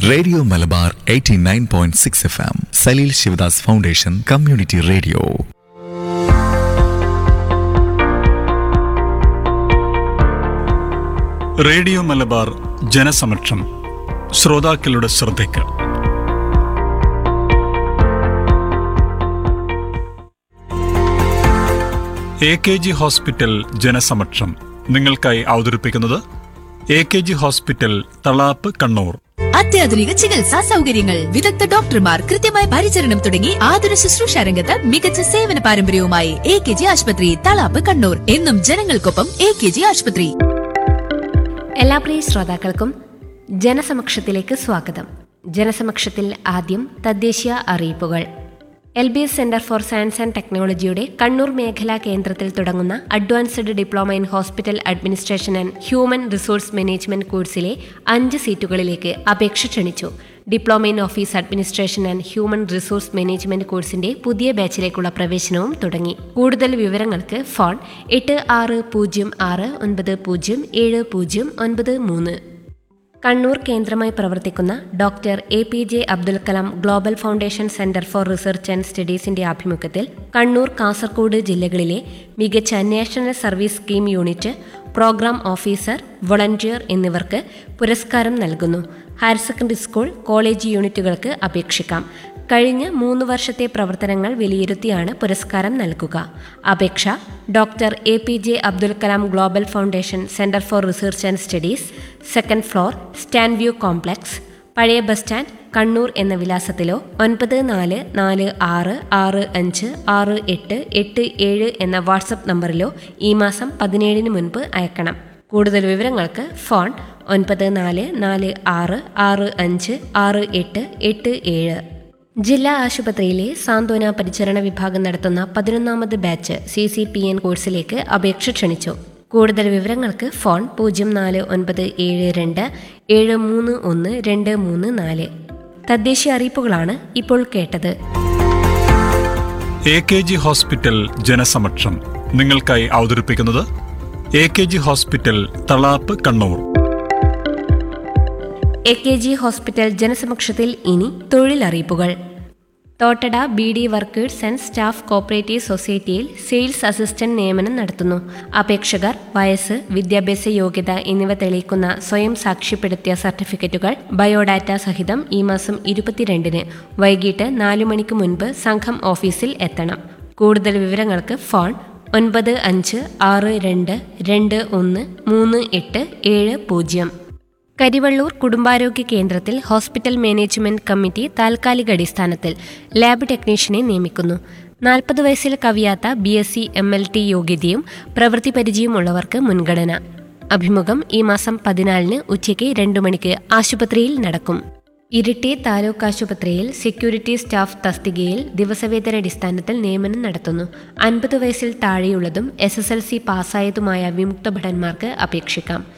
radio Malabar 89.6 F M Saleel Sivadas foundation community radio radio Malabar ജനസമക്ഷം ശ്രോതാക്കളുടെ ശ്രദ്ധയ്ക്ക് എ കെ ജി ഹോസ്പിറ്റൽ ജനസമക്ഷം നിങ്ങൾക്കായി അവതരിപ്പിക്കുന്നത് A K G hospital Talap Kannur അത്യാധുനിക ചികിത്സാ സൗകര്യങ്ങൾ വിദഗ്ധ ഡോക്ടർമാർ കൃത്യമായ പരിചരണം തുടങ്ങി ആതുര ശുശ്രൂഷ രംഗത്ത് മികച്ച സേവന പാരമ്പര്യവുമായി എ കെ ജി ആശുപത്രി തളാപ്പ് കണ്ണൂർ എന്നും ജനങ്ങൾക്കൊപ്പം എ കെ ജി ആശുപത്രി എല്ലാ പ്രിയ ശ്രോതാക്കൾക്കും ജനസമക്ഷത്തിലേക്ക് സ്വാഗതം ജനസമക്ഷത്തിൽ ആദ്യം തദ്ദേശീയ അറിയിപ്പുകൾ L B S centre for science and ടെക്നോളജിയുടെ കണ്ണൂർ മേഖലാ കേന്ദ്രത്തിൽ തുടങ്ങുന്ന advanced diploma in hospital administration and human resource management കോഴ്സിലെ അഞ്ച് സീറ്റുകളിലേക്ക് അപേക്ഷ ക്ഷണിച്ചു diploma in office administration and human resource management കോഴ്സിന്റെ പുതിയ ബാച്ചിലേക്കുള്ള പ്രവേശനവും തുടങ്ങി കൂടുതൽ വിവരങ്ങൾക്ക് ഫോൺ എട്ട് ആറ് പൂജ്യം ആറ് ഒൻപത് പൂജ്യം ഏഴ് പൂജ്യം ഒൻപത് മൂന്ന് കണ്ണൂർ കേന്ദ്രമായി പ്രവർത്തിക്കുന്ന doctor A P J Abdul Kalam global foundation centre for research and സ്റ്റഡീസിന്റെ ആഭിമുഖ്യത്തിൽ കണ്ണൂർ കാസർഗോഡ് ജില്ലകളിലെ മികച്ച national service scheme unit programme officer volunteer എന്നിവർക്ക് പുരസ്കാരം നൽകുന്നു ഹയർ സെക്കൻഡറി സ്കൂൾ കോളേജ് യൂണിറ്റുകൾക്ക് അപേക്ഷിക്കാം കഴിഞ്ഞ മൂന്ന് വർഷത്തെ പ്രവർത്തനങ്ങൾ വിലയിരുത്തിയാണ് പുരസ്കാരം നൽകുക അപേക്ഷ doctor A P J Abdul Kalam global foundation centre for research and studies second floor stand view complex പഴയ ബസ് സ്റ്റാൻഡ് കണ്ണൂർ എന്ന വിലാസത്തിലോ ഒൻപത് നാല് നാല് ആറ് ആറ് അഞ്ച് ആറ് എട്ട് എട്ട് ഏഴ് എന്ന വാട്സപ്പ് നമ്പറിലോ ഈ മാസം പതിനേഴിന് മുൻപ് അയക്കണം കൂടുതൽ വിവരങ്ങൾക്ക് ഫോൺ ഒൻപത് നാല് നാല് ആറ് ആറ് അഞ്ച് ആറ് എട്ട് എട്ട് ഏഴ് ജില്ലാ ആശുപത്രിയിലെ സാന്ത്വന പരിചരണ വിഭാഗം നടത്തുന്ന പതിനൊന്നാമത് batch C C P N കോഴ്സിലേക്ക് അപേക്ഷ ക്ഷണിച്ചു കൂടുതൽ വിവരങ്ങൾക്ക് ഫോൺ പൂജ്യം നാല് ഒൻപത് ഏഴ് രണ്ട് ഏഴ് മൂന്ന് ഒന്ന് രണ്ട് മൂന്ന് നാല് തദ്ദേശീയ അറിയിപ്പുകളാണ് ഇപ്പോൾ കേട്ടത് എ കെ ജി ഹോസ്പിറ്റൽ ജനസമക്ഷം നിങ്ങൾക്കായി അവതരിപ്പിക്കുന്നത് A K G hospital Talap Kannur A K G hospital ജനസമക്ഷത്തിൽ ഇനി തൊഴിലറിയിപ്പുകൾ Thottada B D workers and staff cooperative സൊസൈറ്റിയിൽ സെയിൽസ് അസിസ്റ്റന്റ് നിയമനം നടത്തുന്നു അപേക്ഷകർ വയസ്സ് വിദ്യാഭ്യാസ യോഗ്യത എന്നിവ തെളിയിക്കുന്ന സ്വയം സാക്ഷ്യപ്പെടുത്തിയ സർട്ടിഫിക്കറ്റുകൾ ബയോഡാറ്റ സഹിതം ഈ മാസം ഇരുപത്തിരണ്ടിന് വൈകിട്ട് നാലു മണിക്ക് മുൻപ് സംഘം ഓഫീസിൽ എത്തണം കൂടുതൽ വിവരങ്ങൾക്ക് ഫോൺ ഒൻപത് അഞ്ച് ആറ് രണ്ട് രണ്ട് ഒന്ന് മൂന്ന് എട്ട് ഏഴ് പൂജ്യം കരിവള്ളൂർ കുടുംബാരോഗ്യ കേന്ദ്രത്തിൽ ഹോസ്പിറ്റൽ മാനേജ്മെന്റ് കമ്മിറ്റി താൽക്കാലിക അടിസ്ഥാനത്തിൽ ലാബ് ടെക്നീഷ്യനെ നിയമിക്കുന്നു നാൽപ്പത് വയസ്സിൽ കവിയാത്ത B S C M L T യോഗ്യതയും പ്രവൃത്തി പരിചയമുള്ളവർക്ക് മുൻഗണന അഭിമുഖം ഈ മാസം പതിനാലിന് ഉച്ചയ്ക്ക് രണ്ടു മണിക്ക് ആശുപത്രിയിൽ നടക്കും ഇരിട്ടി താലൂക്ക് ആശുപത്രിയിൽ സെക്യൂരിറ്റി സ്റ്റാഫ് തസ്തികയിൽ ദിവസവേതനടിസ്ഥാനത്തിൽ നിയമനം നടത്തുന്നു അൻപത് വയസ്സിൽ താഴെയുള്ളതും എസ് എസ് എൽ സി പാസ്സായതുമായ വിമുക്ത ഭടന്മാർക്ക് അപേക്ഷിക്കാം